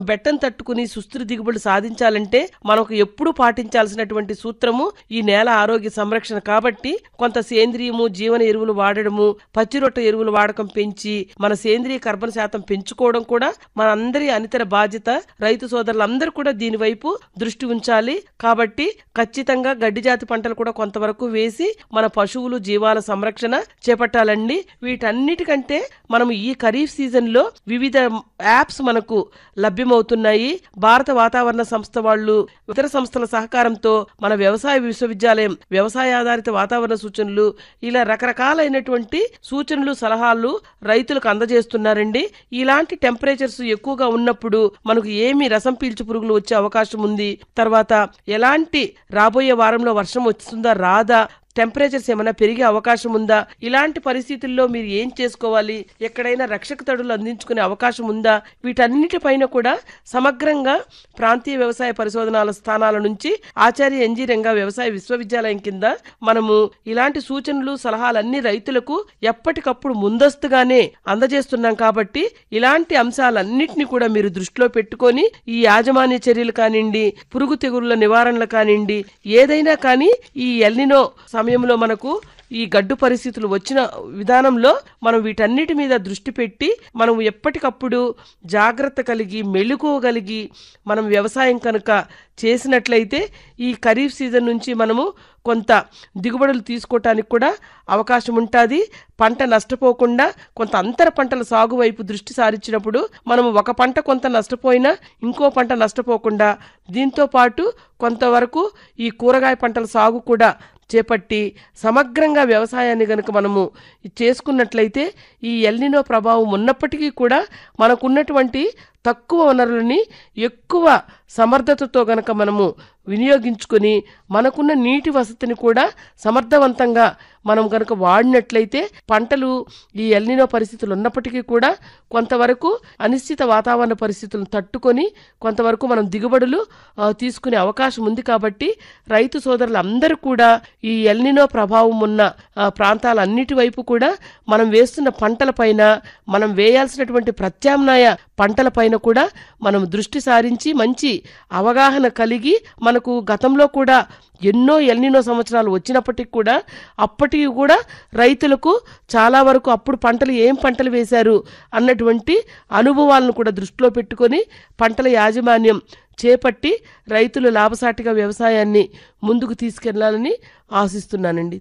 బెట్టం తట్టుకుని సుస్థిర దిగుబడులు సాధించాలంటే మనకు ఎప్పుడూ పాటించాల్సినటువంటి సూత్రము ఈ నేల ఆరోగ్య సంరక్షణ కాబట్టి కొంత సేంద్రియము జీవన ఎరువులు వాడడము పచ్చిరొట్ట ఎరువులు వాడకం పెంచి మన సేంద్రియ కర్బన శాతం పెంచుకోవడం కూడా మన అందరి అనితర బాధ్యత రైతు సోదరులందరూ కూడా దీని వైపు దృష్టి ఉంచాలి కాబట్టి ఖచ్చితంగా గడ్డి జాతి పంటలు కూడా కొంతవరకు వేసి మన పశువులు జీవాల సంరక్షణ చేపట్టాలండి వీటన్నిటికంటే మనం ఈ ఖరీఫ్ సీజన్ లో వివిధ యాప్స్ మనకు లభ్యమవుతున్నాయి భారత వాతావరణ సంస్థ వాళ్ళు ఇతర సంస్థల సహకారంతో మన వ్యవసాయ విశ్వవిద్యాలయం వ్యవసాయ ఆధారిత వాతావరణ సూచనలు ఇలా రకరకాలైనటువంటి సూచనలు సలహాలు రైతులకు అందజేస్తున్నారండి ఇలాంటి టెంపరేచర్స్ ఎక్కువగా ఉన్నప్పుడు మనకు ఏమి రసం పీల్చు పురుగులు వచ్చే అవకాశం ఉంది తర్వాత ఎలాంటి రాబోయే వారంలో వర్షం వస్తుందా రాదా టెంపరేచర్స్ ఏమైనా పెరిగే అవకాశం ఉందా ఇలాంటి పరిస్థితుల్లో మీరు ఏం చేసుకోవాలి ఎక్కడైనా రక్షక తడులు అందించుకునే అవకాశం ఉందా వీటన్నిటిపైన కూడా సమగ్రంగా ప్రాంతీయ వ్యవసాయ పరిశోధనాల స్థానాల నుంచి ఆచార్య ఎన్జీ రంగా వ్యవసాయ విశ్వవిద్యాలయం కింద మనము ఇలాంటి సూచనలు సలహాలన్నీ రైతులకు ఎప్పటికప్పుడు ముందస్తుగానే అందజేస్తున్నాం కాబట్టి ఇలాంటి అంశాలన్నింటినీ కూడా మీరు దృష్టిలో పెట్టుకొని ఈ యాజమాన్య చర్యలు కానివ్వండి పురుగు తెగుళ్ల నివారణలు కానివ్వండి ఏదైనా కానీ ఈ ఎల్నినో సమయంలో మనకు ఈ గడ్డు పరిస్థితులు వచ్చిన విధానంలో మనం వీటన్నిటి మీద దృష్టి పెట్టి మనం ఎప్పటికప్పుడు జాగ్రత్త కలిగి మెలుకోగలిగి మనం వ్యవసాయం కనుక చేసినట్లయితే ఈ ఖరీఫ్ సీజన్ నుంచి మనము కొంత దిగుబడులు తీసుకోవటానికి కూడా అవకాశం ఉంటుంది పంట నష్టపోకుండా కొంత అంతర పంటల సాగు వైపు దృష్టి సారించినప్పుడు మనం ఒక పంట కొంత నష్టపోయినా ఇంకో పంట నష్టపోకుండా దీంతో పాటు కొంతవరకు ఈ కూరగాయ పంటల సాగు కూడా చేపట్టి సమగ్రంగా వ్యవసాయాన్ని గనుక మనము చేసుకున్నట్లయితే ఈ ఎల్నినో ప్రభావం ఉన్నప్పటికీ కూడా మనకున్నటువంటి తక్కువ వనరులని ఎక్కువ సమర్థతతో గనక మనము వినియోగించుకొని మనకున్న నీటి వసతిని కూడా సమర్థవంతంగా మనం గనక వాడినట్లయితే పంటలు ఈ ఎల్నినో పరిస్థితులు ఉన్నప్పటికీ కూడా కొంతవరకు అనిశ్చిత వాతావరణ పరిస్థితులను తట్టుకొని కొంతవరకు మనం దిగుబడులు ఆ, తీసుకునే అవకాశం ఉంది కాబట్టి రైతు సోదరులందరూ కూడా ఈ ఎల్నినో ప్రభావం ఉన్న ఆ, ప్రాంతాలన్నిటి వైపు కూడా మనం వేస్తున్న పంటలపైన మనం వేయాల్సినటువంటి ప్రత్యామ్నాయ పంటలపైన కూడా మనం దృష్టి సారించి మంచి అవగాహన కలిగి మనకు గతంలో కూడా ఎన్నో ఎల్నినో సంవత్సరాలు వచ్చినప్పటికీ కూడా అప్పటికి కూడా రైతులకు చాలా వరకు అప్పుడు పంటలు ఏం పంటలు వేశారు అన్నటువంటి అనుభవాలను కూడా దృష్టిలో పెట్టుకొని పంటల యాజమాన్యం చేపట్టి రైతులు లాభసాటిగా వ్యవసాయాన్ని ముందుకు తీసుకెళ్లాలని ఆశిస్తున్నానండి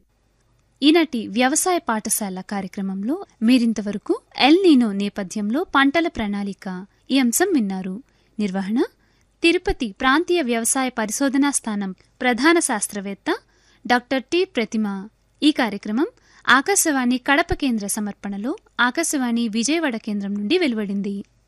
ఈనాటి వ్యవసాయ పాఠశాల కార్యక్రమంలో మీరింతవరకు ఎల్ నీనో నేపథ్యంలో పంటల ప్రణాళిక ఈ అంశం విన్నారు నిర్వహణ తిరుపతి ప్రాంతీయ వ్యవసాయ పరిశోధనా స్థానం ప్రధాన శాస్త్రవేత్త డాక్టర్ టి ప్రతిమ ఈ కార్యక్రమం ఆకాశవాణి కడప కేంద్ర సమర్పణలో ఆకాశవాణి విజయవాడ కేంద్రం నుండి వెలువడింది